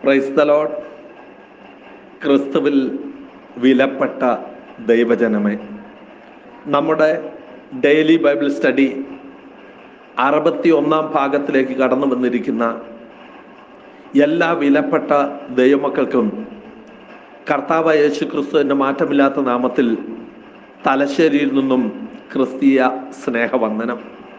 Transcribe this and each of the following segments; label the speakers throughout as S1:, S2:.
S1: praise the load ക്രിസ്തുവിൽ വിലപ്പെട്ട ദൈവജനമേ നമ്മുടെ ഡെയിലി ബൈബിൾ സ്റ്റഡി അറുപത്തി ഒന്നാം ഭാഗത്തിലേക്ക് കടന്നു വന്നിരിക്കുന്ന എല്ലാ വിലപ്പെട്ട ദൈവമക്കൾക്കും കർത്താവ് യേശു ക്രിസ്തുവിൻ്റെ മാറ്റമില്ലാത്ത നാമത്തിൽ തലശ്ശേരിയിൽ നിന്നും ക്രിസ്തീയ സ്നേഹവന്ദനം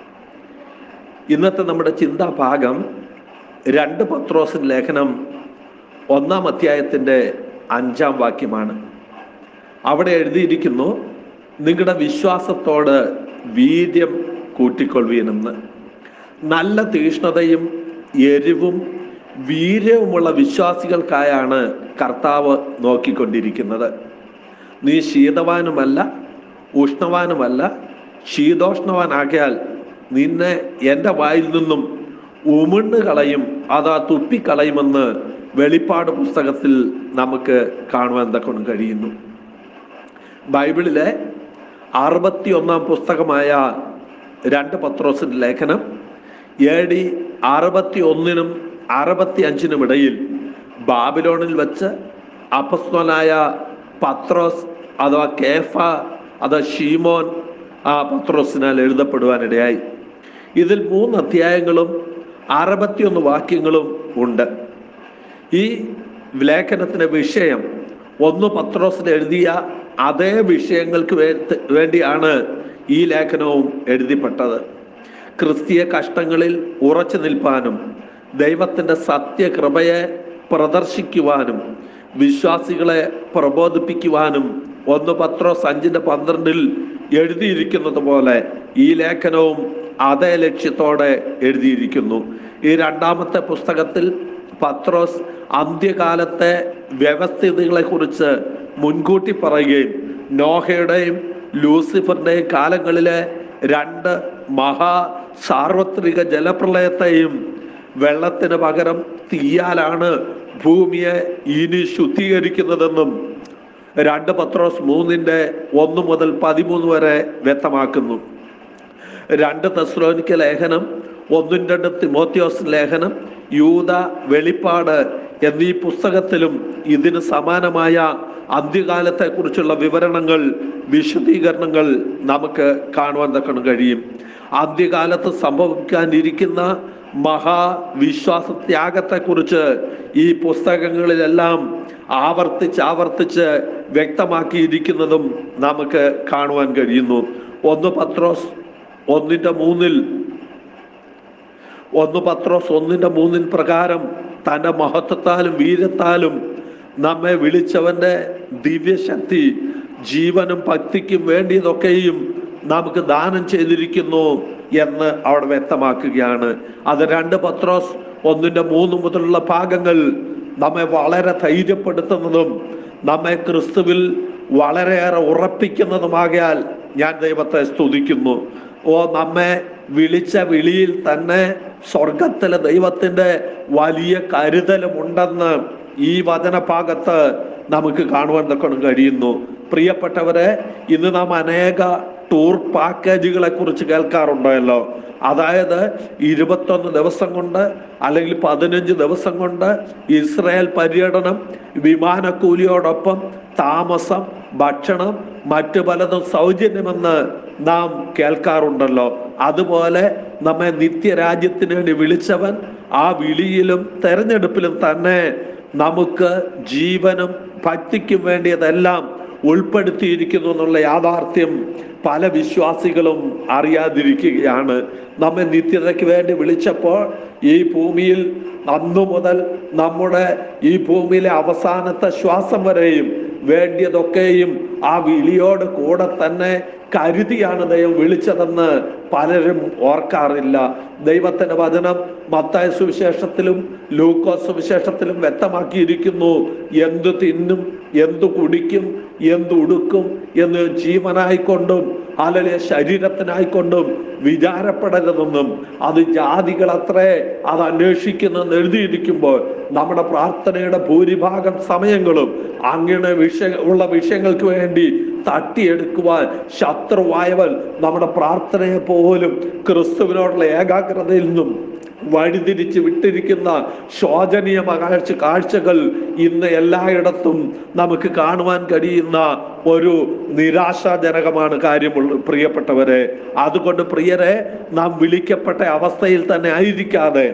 S1: ഇന്നത്തെ നമ്മുടെ ചിന്താ ഭാഗം രണ്ട് പത്രോസിൻ ലേഖനം ഒന്നാം അധ്യായത്തിൻ്റെ അഞ്ചാം വാക്യമാണ് അവിടെ എഴുതിയിരിക്കുന്നു നിങ്ങളുടെ വിശ്വാസത്തോട് വീര്യം കൂട്ടിക്കൊള്ളുവീനെന്ന് നല്ല തീഷ്ണതയും എരിവും വീര്യവുമുള്ള വിശ്വാസികൾക്കായാണ് കർത്താവ് നോക്കിക്കൊണ്ടിരിക്കുന്നത് നീ ശീതവാനുമല്ല ഉഷ്ണവാനുമല്ല ശീതോഷ്ണവാനാകിയാൽ നിന്നെ എൻ്റെ വായിൽ നിന്നും ഉമിണ് കളയും അതാ തുപ്പിക്കളയുമെന്ന് വെളിപ്പാട് പുസ്തകത്തിൽ നമുക്ക് കാണുവാൻ തക്കൊണ്ട് കഴിയുന്നു ബൈബിളിലെ അറുപത്തി ഒന്നാം പുസ്തകമായ രണ്ട് പത്രോസിൻ്റെ ലേഖനം എ ഡി അറുപത്തി ഒന്നിനും അറുപത്തി അഞ്ചിനും ഇടയിൽ ബാബിലോണിൽ വെച്ച് അപസ്വനായ പത്രോസ് അഥവാ കേഫ അഥവാ ഷീമോൻ ആ പത്രോസിനാൽ എഴുതപ്പെടുവാനിടയായി ഇതിൽ മൂന്ന് അധ്യായങ്ങളും അറുപത്തിയൊന്ന് വാക്യങ്ങളും ഉണ്ട് ഈ ലേഖനത്തിന്റെ വിഷയം ഒന്ന് പത്രോസിന് എഴുതിയ അതേ വിഷയങ്ങൾക്ക് വേ- വേണ്ടിയാണ് ഈ ലേഖനവും എഴുതിപ്പെട്ടത് ക്രിസ്തീയ കഷ്ടങ്ങളിൽ ഉറച്ചു നിൽപ്പാനും ദൈവത്തിൻ്റെ സത്യകൃപയെ പ്രദർശിക്കുവാനും വിശ്വാസികളെ പ്രബോധിപ്പിക്കുവാനും ഒന്ന് പത്രോസ് അഞ്ചിന്റെ പന്ത്രണ്ടിൽ എഴുതിയിരിക്കുന്നത് പോലെ ഈ ലേഖനവും അതേ ലക്ഷ്യത്തോടെ എഴുതിയിരിക്കുന്നു ഈ രണ്ടാമത്തെ പുസ്തകത്തിൽ പത്രോസ് അന്ത്യകാലത്തെ വ്യവസ്ഥിതികളെ കുറിച്ച് മുൻകൂട്ടി പറയുകയും നോഹയുടെയും ലൂസിഫറിന്റെയും കാലങ്ങളിലെ രണ്ട് മഹാ സാർവത്രിക ജലപ്രളയത്തെയും വെള്ളത്തിന് പകരം തീയാലാണ് ഭൂമിയെ ഇനി ശുദ്ധീകരിക്കുന്നതെന്നും രണ്ട് പത്രോസ് മൂന്നിന്റെ ഒന്ന് മുതൽ പതിമൂന്ന് വരെ വ്യക്തമാക്കുന്നു രണ്ട് തെസ്ലോനിക്ക ലേഖനം ഒന്നും രണ്ട് തിമോത്യോസ് ലേഖനം യൂത വെളിപ്പാട് എന്നീ പുസ്തകത്തിലും ഇതിന് സമാനമായ അന്ത്യകാലത്തെ കുറിച്ചുള്ള വിവരണങ്ങൾ വിശദീകരണങ്ങൾ നമുക്ക് കാണുവാൻ തക്കണം കഴിയും അന്ത്യകാലത്ത് സംഭവിക്കാനിരിക്കുന്ന മഹാവിശ്വാസത്യാഗത്തെക്കുറിച്ച് ഈ പുസ്തകങ്ങളിലെല്ലാം ആവർത്തിച്ച് ആവർത്തിച്ച് വ്യക്തമാക്കിയിരിക്കുന്നതും നമുക്ക് കാണുവാൻ കഴിയുന്നു ഒന്ന് പത്രോസ് ഒന്നിന്റെ മൂന്നിൽ ഒന്ന് പത്രോസ് ഒന്നിന്റെ മൂന്നിൻ പ്രകാരം തൻ്റെ മഹത്വത്താലും വീര്യത്താലും നമ്മെ വിളിച്ചവന്റെ ദിവ്യശക്തി ജീവനും ഭക്തിക്കും വേണ്ടിയതൊക്കെയും നമുക്ക് ദാനം ചെയ്തിരിക്കുന്നു എന്ന് അവിടെ വ്യക്തമാക്കുകയാണ് അത് രണ്ട് പത്രോസ് ഒന്നിന്റെ മൂന്ന് മുതലുള്ള ഭാഗങ്ങൾ നമ്മെ വളരെ ധൈര്യപ്പെടുത്തുന്നതും നമ്മെ ക്രിസ്തുവിൽ വളരെയേറെ ഉറപ്പിക്കുന്നതുമാകയാൽ ഞാൻ ദൈവത്തെ സ്തുതിക്കുന്നു ഓ നമ്മെ വിളിച്ച വിളിയിൽ തന്നെ സ്വർഗത്തിലെ ദൈവത്തിന്റെ വലിയ കരുതലുമുണ്ടെന്ന് ഈ വചനഭാഗത്ത് നമുക്ക് കാണുവാൻ തൊക്കെ കഴിയുന്നു പ്രിയപ്പെട്ടവരെ ഇന്ന് നാം അനേക ടൂർ പാക്കേജുകളെ കുറിച്ച് കേൾക്കാറുണ്ടല്ലോ അതായത് ഇരുപത്തൊന്ന് ദിവസം കൊണ്ട് അല്ലെങ്കിൽ പതിനഞ്ച് ദിവസം കൊണ്ട് ഇസ്രായേൽ പര്യടനം വിമാനക്കൂലിയോടൊപ്പം താമസം ഭക്ഷണം മറ്റു പലതും സൗജന്യമെന്ന് നാം കേൾക്കാറുണ്ടല്ലോ അതുപോലെ നമ്മെ നിത്യരാജ്യത്തിന് വേണ്ടി വിളിച്ചവൻ ആ വിളിയിലും തെരഞ്ഞെടുപ്പിലും തന്നെ നമുക്ക് ജീവനും ഭക്തിക്കും വേണ്ടിയതെല്ലാം ഉൾപ്പെടുത്തിയിരിക്കുന്നു എന്നുള്ള യാഥാർത്ഥ്യം പല വിശ്വാസികളും അറിയാതിരിക്കുകയാണ് നമ്മെ നിത്യതയ്ക്ക് വേണ്ടി വിളിച്ചപ്പോൾ ഈ ഭൂമിയിൽ അന്നു മുതൽ നമ്മുടെ ഈ ഭൂമിയിലെ അവസാനത്തെ ശ്വാസം വരെയും വേണ്ടിയതൊക്കെയും ആ വിളിയോട് കൂടെ തന്നെ കരുതിയാണ് ദൈവം വിളിച്ചതെന്ന് പലരും ഓർക്കാറില്ല ദൈവത്തിന്റെ വചനം മത്തായ സുവിശേഷത്തിലും ലൂക്കോ സുവിശേഷത്തിലും വ്യക്തമാക്കിയിരിക്കുന്നു എന്തു തിന്നും എന്തു കുടിക്കും എന്തു ഉടുക്കും എന്ന് ജീവനായിക്കൊണ്ടും അല്ലെങ്കിൽ ശരീരത്തിനായിക്കൊണ്ടും വിചാരപ്പെടരുതെന്നും അത് ജാതികൾ അത്രേ അത് അന്വേഷിക്കുന്നെന്ന് എഴുതിയിരിക്കുമ്പോൾ നമ്മുടെ പ്രാർത്ഥനയുടെ ഭൂരിഭാഗം സമയങ്ങളും അങ്ങനെ വിഷയ ഉള്ള വിഷയങ്ങൾക്ക് വേണ്ടി തട്ടിയെടുക്കുവാൻ ശത്രുവായവൻ നമ്മുടെ പ്രാർത്ഥനയെ പോലും ക്രിസ്തുവിനോടുള്ള ഏകാഗ്രതയിൽ നിന്നും വഴിതിരിച്ച് വിട്ടിരിക്കുന്ന ശോചനീയ കാഴ്ച കാഴ്ചകൾ ഇന്ന് എല്ലായിടത്തും നമുക്ക് കാണുവാൻ കഴിയുന്ന ഒരു നിരാശാജനകമാണ് കാര്യമുള്ള പ്രിയപ്പെട്ടവരെ അതുകൊണ്ട് പ്രിയരെ നാം വിളിക്കപ്പെട്ട അവസ്ഥയിൽ തന്നെ ആയിരിക്കാതെ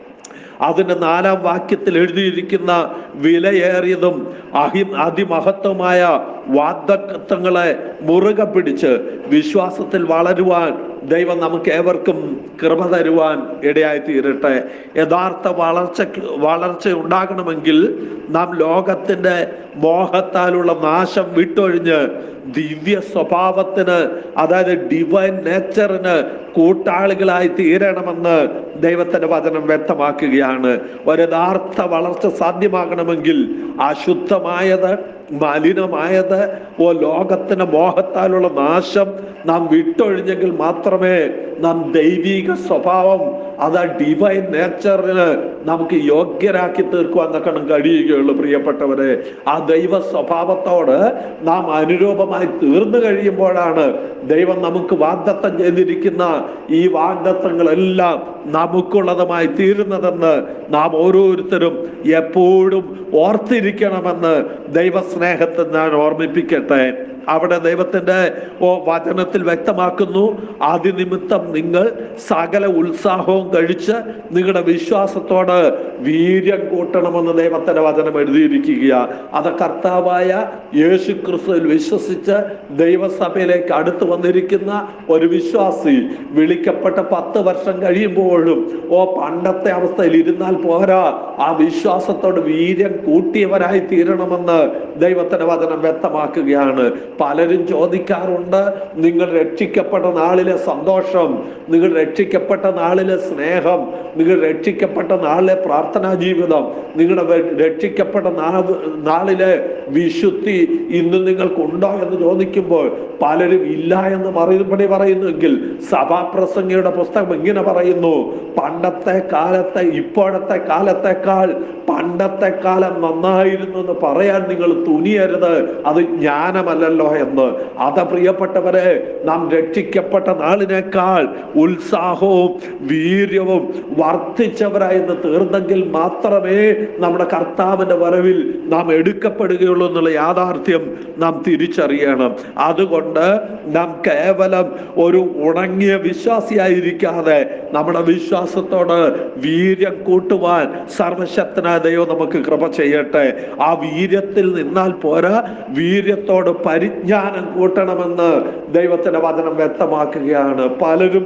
S1: അതിന്റെ നാലാം വാക്യത്തിൽ എഴുതിയിരിക്കുന്ന വിലയേറിയതും അഹി അതിമഹത്വമായ വാഗ്ദത്തങ്ങളെ മുറുകെ പിടിച്ച് വിശ്വാസത്തിൽ വളരുവാൻ ദൈവം നമുക്ക് ഏവർക്കും കൃപ തരുവാൻ ഇടയായി തീരട്ടെ യഥാർത്ഥ വളർച്ച വളർച്ച ഉണ്ടാകണമെങ്കിൽ നാം ലോകത്തിന്റെ മോഹത്താലുള്ള നാശം വിട്ടൊഴിഞ്ഞ് ദിവ്യ സ്വഭാവത്തിന് അതായത് ഡിവൈൻ നേച്ചറിന് കൂട്ടാളികളായി തീരണമെന്ന് ദൈവത്തിന്റെ വചനം വ്യക്തമാക്കുകയാണ് ഒരു യഥാർത്ഥ വളർച്ച സാധ്യമാകണമെങ്കിൽ അശുദ്ധമായത് മലിനമായത് ഓ ലോകത്തിന്റെ മോഹത്താലുള്ള നാശം നാം വിട്ടൊഴിഞ്ഞെങ്കിൽ മാത്രമേ നാം ദൈവിക സ്വഭാവം അത് ആ ഡിവൈൻ നേച്ചറിന് നമുക്ക് യോഗ്യരാക്കി തീർക്കുവാൻ എന്നൊക്കെ കഴിയുകയുള്ളൂ പ്രിയപ്പെട്ടവരെ ആ ദൈവ സ്വഭാവത്തോട് നാം അനുരൂപമായി തീർന്നു കഴിയുമ്പോഴാണ് ദൈവം നമുക്ക് വാഗ്ദത്തം ചെയ്തിരിക്കുന്ന ഈ വാഗ്ദത്തങ്ങളെല്ലാം നമുക്കുള്ളതുമായി തീരുന്നതെന്ന് നാം ഓരോരുത്തരും എപ്പോഴും ഓർത്തിരിക്കണമെന്ന് ദൈവസ്നേഹത്തെ ഞാൻ ഓർമ്മിപ്പിക്കട്ടെ അവിടെ ദൈവത്തിന്റെ ഓ വചനത്തിൽ വ്യക്തമാക്കുന്നു ആദ്യനിമിത്തം നിങ്ങൾ സകല ഉത്സാഹവും കഴിച്ച് നിങ്ങളുടെ വിശ്വാസത്തോട് വീര്യം കൂട്ടണമെന്ന് ദൈവത്തിന്റെ വചനം എഴുതിയിരിക്കുക അത് കർത്താവായ യേശു ക്രിസ്തുവിൽ വിശ്വസിച്ച് ദൈവസഭയിലേക്ക് അടുത്ത് വന്നിരിക്കുന്ന ഒരു വിശ്വാസി വിളിക്കപ്പെട്ട പത്ത് വർഷം കഴിയുമ്പോഴും ഓ പണ്ടത്തെ അവസ്ഥയിൽ ഇരുന്നാൽ പോരാ ആ വിശ്വാസത്തോട് വീര്യം കൂട്ടിയവരായി തീരണമെന്ന് ദൈവത്തിന്റെ വചനം വ്യക്തമാക്കുകയാണ് പലരും ചോദിക്കാറുണ്ട് നിങ്ങൾ രക്ഷിക്കപ്പെട്ട നാളിലെ സന്തോഷം നിങ്ങൾ രക്ഷിക്കപ്പെട്ട നാളിലെ സ്നേഹം നിങ്ങൾ രക്ഷിക്കപ്പെട്ട നാളിലെ പ്രാർത്ഥനാ ജീവിതം നിങ്ങളുടെ വെ- രക്ഷിക്കപ്പെട്ട നാ- നാളിലെ വിശുദ്ധി ഇന്ന് നിങ്ങൾക്കുണ്ടോ എന്ന് ചോദിക്കുമ്പോൾ പലരും ഇല്ല എന്ന് മറുപടി പറയുന്നെങ്കിൽ സഭാപ്രസംഗിയുടെ പുസ്തകം ഇങ്ങനെ പറയുന്നു പണ്ടത്തെ കാലത്തെ ഇപ്പോഴത്തെ കാലത്തെക്കാൾ പണ്ടത്തെ കാലം നന്നായിരുന്നു എന്ന് പറയാൻ നിങ്ങൾ തുനിയരുത് അത് ജ്ഞാനമല്ലല്ലോ എന്ന് അത് പ്രിയപ്പെട്ടവരെ നാം രക്ഷിക്കപ്പെട്ട നാളിനേക്കാൾ ഉത്സാഹവും വീര്യവും വർദ്ധിച്ചവരായെന്ന് തീർന്നെങ്കിൽ മാത്രമേ നമ്മുടെ കർത്താവിന്റെ വരവിൽ നാം എടുക്കപ്പെടുകയുള്ളൂ എന്നുള്ള യാഥാർത്ഥ്യം നാം തിരിച്ചറിയണം അതുകൊണ്ട് നാം കേവലം ഒരു ഉണങ്ങിയ വിശ്വാസിയായിരിക്കാതെ നമ്മുടെ വിശ്വാസത്തോട് വീര്യം കൂട്ടുവാൻ സർവശക്തനായ ദൈവം നമുക്ക് കൃപ ചെയ്യട്ടെ ആ വീര്യത്തിൽ നിന്നാൽ പോരാ വീര്യത്തോട് പരിജ്ഞാനം കൂട്ടണമെന്ന് ദൈവത്തിന്റെ വചനം വ്യക്തമാക്കുകയാണ് പലരും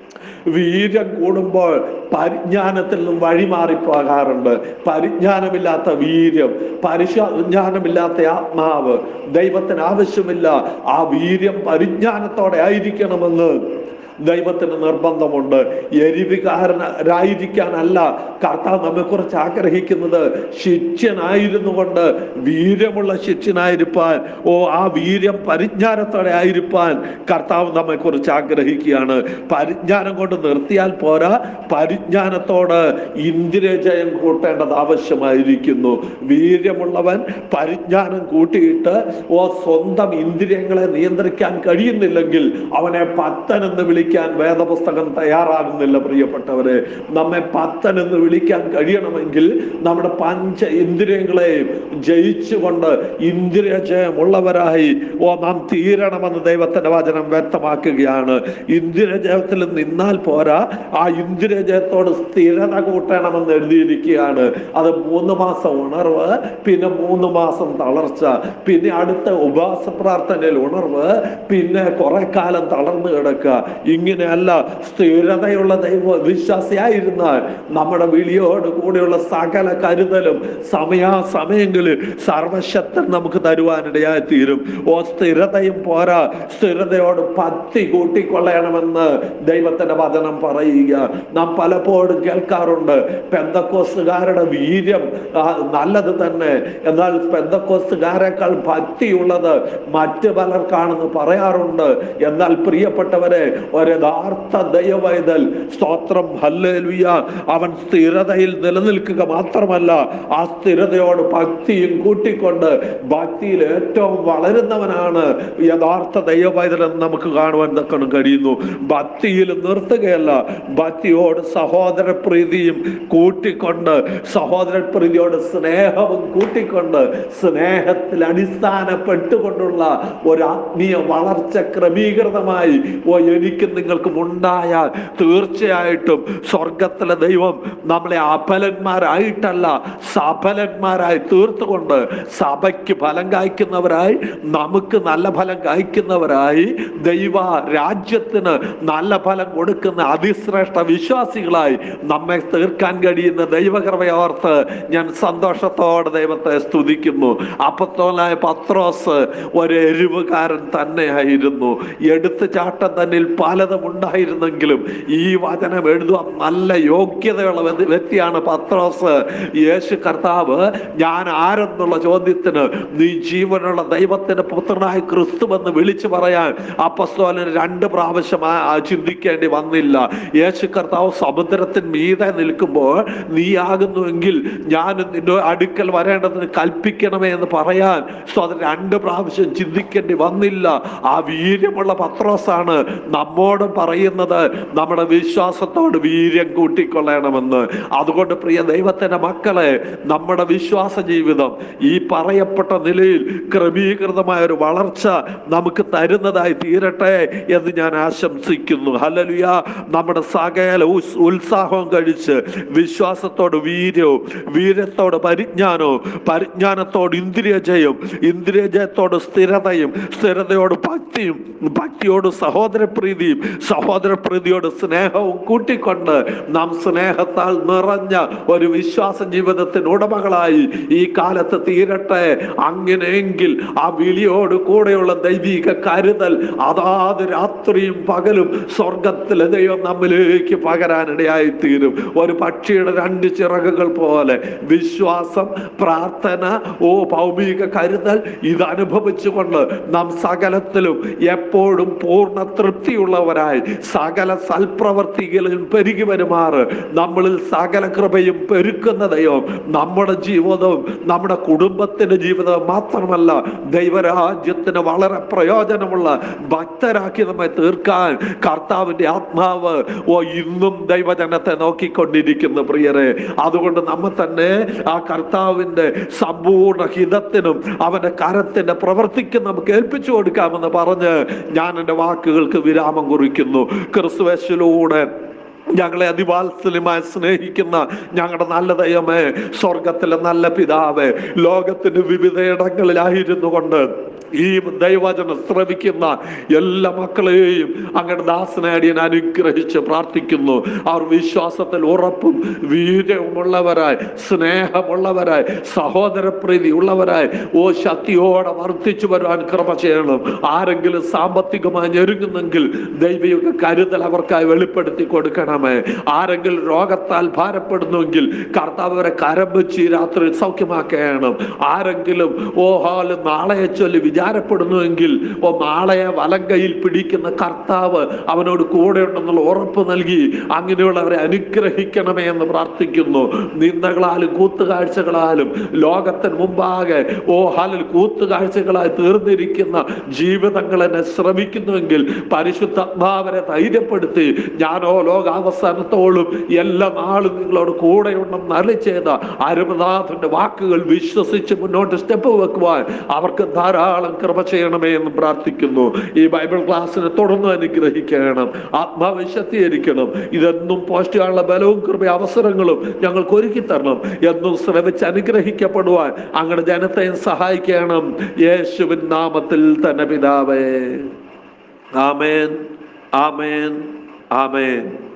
S1: വീര്യം കൂടുമ്പോൾ പരിജ്ഞാനത്തിൽ നിന്നും വഴിമാറിപ്പോകാറുണ്ട് പരിജ്ഞാനമില്ലാത്ത വീര്യം പരിജ്ഞാനമില്ലാത്ത ആത്മാവ് ദൈവത്തിന് ആവശ്യമില്ല ആ വീര്യം പരിജ്ഞാനത്തോടെ ആയിരിക്കണമെന്ന് ദൈവത്തിന് നിർബന്ധമുണ്ട് എരിവികാരനായിരിക്കാനല്ല കർത്താവ് നമ്മെക്കുറിച്ച് ആഗ്രഹിക്കുന്നത് ശിഷ്യനായിരുന്നു കൊണ്ട് വീര്യമുള്ള ശിഷ്യനായിരിക്കാൻ ഓ ആ വീര്യം പരിജ്ഞാനത്തോടെ ആയിരിക്കാൻ കർത്താവ് നമ്മെക്കുറിച്ച് ആഗ്രഹിക്കുകയാണ് പരിജ്ഞാനം കൊണ്ട് നിർത്തിയാൽ പോരാ പരിജ്ഞാനത്തോട് ഇന്ദ്രിയജയം കൂട്ടേണ്ടത് ആവശ്യമായിരിക്കുന്നു വീര്യമുള്ളവൻ പരിജ്ഞാനം കൂട്ടിയിട്ട് ഓ സ്വന്തം ഇന്ദ്രിയങ്ങളെ നിയന്ത്രിക്കാൻ കഴിയുന്നില്ലെങ്കിൽ അവനെ പത്തൻ എന്ന് വിളിക്കാൻ വേദപുസ്തകം തയ്യാറാകുന്നില്ല പ്രിയപ്പെട്ടവരെ നമ്മെ പത്തൻ എന്ന് വിളിക്കാൻ കഴിയണമെങ്കിൽ നമ്മുടെ പഞ്ച ഇന്ദ്രിയങ്ങളെയും ജയിച്ചുകൊണ്ട് ഇന്ദ്രിയ ജയമുള്ളവരായി ഓ നാം തീരണമെന്ന് ദൈവത്തിന്റെ വചനം വ്യക്തമാക്കുകയാണ് ഇന്ദ്രിയ ജയത്തിൽ നിന്നാൽ പോരാ ആ ഇന്ദ്രിയ ജയത്തോട് സ്ഥിരത കൂട്ടണമെന്ന് എഴുതിയിരിക്കുകയാണ് അത് മൂന്ന് മാസം ഉണർവ് പിന്നെ മൂന്ന് മാസം തളർച്ച പിന്നെ അടുത്ത ഉപവാസ പ്രാർത്ഥനയിൽ ഉണർവ് പിന്നെ കുറെ കാലം തളർന്നു കിടക്കുക ഇങ്ങനെയല്ല സ്ഥിരതയുള്ള ദൈവ വിശ്വാസിയായിരുന്നാൽ നമ്മുടെ വിളിയോട് കൂടെയുള്ള സകല കരുതലും സമയാസമയങ്ങളിൽ സർവശക്തൻ നമുക്ക് തരുവാനിടയായി തീരും ഓ സ്ഥിരതയും പോരാ സ്ഥിരതയോട് പത്തി കൂട്ടിക്കൊള്ളണമെന്ന് ദൈവത്തിന്റെ വചനം പറയുക നാം പലപ്പോഴും കേൾക്കാറുണ്ട് പെന്തക്കോസുകാരുടെ വീര്യം ആ, നല്ലത് തന്നെ എന്നാൽ പെന്തക്കോസുകാരെക്കാൾ ഭക്തിയുള്ളത് മറ്റ് പലർക്കാണെന്ന് പറയാറുണ്ട് എന്നാൽ പ്രിയപ്പെട്ടവരെ ഒരു ഒരു യഥാർത്ഥ ദൈവവൈതൽ സ്തോത്രം ഹല്ലേലൂയ അവൻ സ്ഥിരതയിൽ നിലനിൽക്കുക മാത്രമല്ല ആ സ്ഥിരതയോട് ഭക്തിയും കൂട്ടിക്കൊണ്ട് ഭക്തിയിൽ ഏറ്റവും വളരുന്നവനാണ് യഥാർത്ഥ ദൈവവൈതൽ എന്ന് നമുക്ക് കാണുവാൻ തക്കണം കഴിയുന്നു ഭക്തിയിൽ നിർത്തുകയല്ല ഭക്തിയോട് സഹോദര പ്രീതിയും കൂട്ടിക്കൊണ്ട് സഹോദര പ്രീതിയോട് സ്നേഹവും കൂട്ടിക്കൊണ്ട് സ്നേഹത്തിൽ അടിസ്ഥാനപ്പെട്ടുകൊണ്ടുള്ള ഒരു ആത്മീയ വളർച്ച ക്രമീകൃതമായി ഓ എനിക്കും നിങ്ങൾക്കും ഉണ്ടായാൽ തീർച്ചയായിട്ടും സ്വർഗത്തിലെ ദൈവം നമ്മളെ അഫലന്മാരായിട്ടല്ല സഫലന്മാരായി തീർത്തുകൊണ്ട് സഭയ്ക്ക് ഫലം കായ്ക്കുന്നവരായി നമുക്ക് നല്ല ഫലം കായ്ക്കുന്നവരായി ദൈവ രാജ്യത്തിന് നല്ല ഫലം കൊടുക്കുന്ന അതിശ്രേഷ്ഠ വിശ്വാസികളായി നമ്മെ തീർക്കാൻ കഴിയുന്ന ദൈവകൃപയോർത്ത് ഞാൻ സന്തോഷത്തോടെ ദൈവത്തെ സ്തുതിക്കുന്നു അപ്പത്തോലായ പത്രോസ് ഒരു എരിവുകാരൻ തന്നെയായിരുന്നു എടുത്തു ചാട്ടം തന്നിൽ പലതും ഉണ്ടായിരുന്നെങ്കിലും ഈ വചനം എഴുതുവാൻ നല്ല യോഗ്യതയുള്ള വ്യ- വ്യക്തിയാണ് പത്രോസ് യേശു കർത്താവ് ഞാൻ ആരെന്നുള്ള ചോദ്യത്തിന് നീ ജീവനുള്ള ദൈവത്തിന്റെ പുത്രനായ ക്രിസ്തുവെന്ന് വിളിച്ചു പറയാൻ അപ്പസ്തോലന് രണ്ട് പ്രാവശ്യം ആ- ആ ചിന്തിക്കേണ്ടി വന്നില്ല യേശു കർത്താവ് സമുദ്രത്തിന് മീതെ നിൽക്കുമ്പോൾ നീ ആകുന്നുവെങ്കിൽ ഞാൻ നിന്റെ അടുക്കൽ വരേണ്ടതിന് കൽപ്പിക്കണമേ എന്ന് പറയാൻ സ്തോത്രം രണ്ട് പ്രാവശ്യം ചിന്തിക്കേണ്ടി വന്നില്ല ആ വീര്യമുള്ള പത്രോസാണ് നമ്മോട് പറയുന്നത് നമ്മുടെ വിശ്വാസത്തോട് വീര്യം കൂട്ടിക്കൊള്ളണമെന്ന് അതുകൊണ്ട് പ്രിയ ദൈവത്തിന്റെ മക്കളെ നമ്മുടെ വിശ്വാസ ജീവിതം ഈ പറയപ്പെട്ട നിലയിൽ ക്രമീകൃതമായ ഒരു വളർച്ച നമുക്ക് തരുന്നതായി തീരട്ടെ എന്ന് ഞാൻ ആശംസിക്കുന്നു ഹലലുയ നമ്മുടെ സകല ഉസ്- ഉത്സാഹവും കഴിച്ച് വിശ്വാസത്തോട് വീര്യവും വീര്യത്തോട് പരിജ്ഞാനവും പരിജ്ഞാനത്തോട് ഇന്ദ്രിയജയവും ഇന്ദ്രിയജയത്തോട് സ്ഥിരതയും സ്ഥിരതയോട് ഭക്തിയും ഭക്തിയോട് സഹോദരപ്രീതിയും സഹോദരപ്രീതിയോട് സ്നേഹവും കൂട്ടിക്കൊണ്ട് നാം സ്നേഹത്താൽ നിറഞ്ഞ ഒരു വിശ്വാസ ജീവിതത്തിന് ഉടമകളായി ഈ കാലത്ത് തീരട്ടെ അങ്ങനെയെങ്കിൽ ആ വിളിയോട് കൂടെയുള്ള ദൈവിക കരുതൽ അതാത് രാത്രിയും പകലും സ്വർഗത്തിലെ ദൈവം നമ്മിലേക്ക് പകരാനിടയായി തീരും ഒരു പക്ഷിയുടെ രണ്ട് ചിറകുകൾ പോലെ വിശ്വാസം പ്രാർത്ഥന ഓ ഭൗമിക കരുതൽ ഇത് അനുഭവിച്ചുകൊണ്ട് നാം സകലത്തിലും എപ്പോഴും പൂർണ്ണ തൃപ്തിയുള്ളവരായി സകല സൽപ്രവർത്തികളിലും പെരുകി വരുമാറ് നമ്മളിൽ സകല കൃപയും പെരുക്കുന്ന ദൈവം നമ്മുടെ ജീവിതവും നമ്മുടെ കുടുംബത്തിന്റെ ജീവിതവും മാത്രമല്ല ദൈവരാജ്യത്തിന് വളരെ പ്രയോജനമുള്ള ഭക്തരാക്കി നമ്മെ തീർക്കാൻ കർത്താവിന്റെ ആത്മാവ് ഓ ഇന്നും ദൈവജനത്തെ നോക്കിക്കൊണ്ടിരിക്കുന്നു പ്രിയരെ അതുകൊണ്ട് നമ്മെ തന്നെ ആ കർത്താവിന്റെ സമ്പൂർണ്ണ ഹിതത്തിനും അവന്റെ കരത്തിന്റെ പ്രവർത്തിക്കും നമുക്ക് ഏൽപ്പിച്ചു കൊടുക്കാമെന്ന് പറഞ്ഞ് ഞാൻ എൻ്റെ വാക്കുകൾക്ക് വിരാമം കുറിക്കുന്നു ക്രിസ്തുവേശിലൂടെ ഞങ്ങളെ അതിവാത്സല്യമായി സ്നേഹിക്കുന്ന ഞങ്ങളുടെ നല്ല ദൈവമേ സ്വർഗത്തിലെ നല്ല പിതാവേ ലോകത്തിന്റെ വിവിധയിടങ്ങളിലായിരുന്നു കൊണ്ട് ഈ ദൈവവചനം ശ്രവിക്കുന്ന എല്ലാ മക്കളെയും അങ്ങയുടെ ദാസനേടിയൻ അനുഗ്രഹിച്ച് പ്രാർത്ഥിക്കുന്നു അവർ വിശ്വാസത്തിൽ ഉറപ്പും വീര്യമുള്ളവരായി സ്നേഹമുള്ളവരായി സഹോദരപ്രീതി ഉള്ളവരായി ഓ ശക്തിയോടെ വർദ്ധിച്ചു വരുവാൻ ക്രമ ചെയ്യണം ആരെങ്കിലും സാമ്പത്തികമായി ഞെരുങ്ങുന്നെങ്കിൽ ദൈവിക കരുതൽ അവർക്കായി വെളിപ്പെടുത്തി കൊടുക്കണമേ ആരെങ്കിലും രോഗത്താൽ ഭാരപ്പെടുന്നുവെങ്കിൽ കർത്താവ് അവരെ കരം വെച്ച് ഈ രാത്രി സൗഖ്യമാക്കണം ആരെങ്കിലും ഓ ഹാല് നാളെയെ ചൊല്ലി വിചാരപ്പെടുന്നുവെങ്കിൽ ഓ നാളെ വലം കയ്യിൽ പിടിക്കുന്ന കർത്താവ് അവനോട് കൂടെ ഉണ്ടെന്നുള്ള ഉറപ്പ് നൽകി അങ്ങനെയുള്ളവരെ അനുഗ്രഹിക്കണമേ എന്ന് പ്രാർത്ഥിക്കുന്നു നിന്ദകളാലും കൂത്തുകാഴ്ചകളാലും ലോകത്തിന് മുമ്പാകെ ഓ ഹാലിൽ കൂത്തുകാഴ്ചകളായി തീർന്നിരിക്കുന്ന ജീവിതങ്ങൾ എന്നെ ശ്രമിക്കുന്നുവെങ്കിൽ പരിശുദ്ധാത്മാവരെ ധൈര്യപ്പെടുത്തി ഞാനോ ലോകാവസാനത്തോളം എല്ലാ നാളും നിങ്ങളോട് കൂടെയുണ്ടെന്ന് അരളി ചെയ്ത അരുമനാഥന്റെ വാക്കുകൾ വിശ്വസിച്ച് മുന്നോട്ട് സ്റ്റെപ്പ് വെക്കുവാൻ അവർക്ക് ധാരാളം കൃപ ചെയ്യണമേ എന്ന് പ്രാർത്ഥിക്കുന്നു ഈ ബൈബിൾ ക്ലാസ്സിനെ തുടർന്ന് അനുഗ്രഹിക്കണം ആത്മാവ് ശക്തീകരിക്കണം ഇതെന്നും പോസ്റ്റ് ചെയ്യാനുള്ള ബലവും കൃപ അവസരങ്ങളും ഞങ്ങൾക്ക് ഒരുക്കി തരണം എന്നും ശ്രമിച്ച് അനുഗ്രഹിക്കപ്പെടുവാൻ അങ്ങയുടെ ജനത്തെയും സഹായിക്കണം യേശുവിൻ നാമത്തിൽ തന്നെ പിതാവേ ആമേൻ ആമേൻ ആമേൻ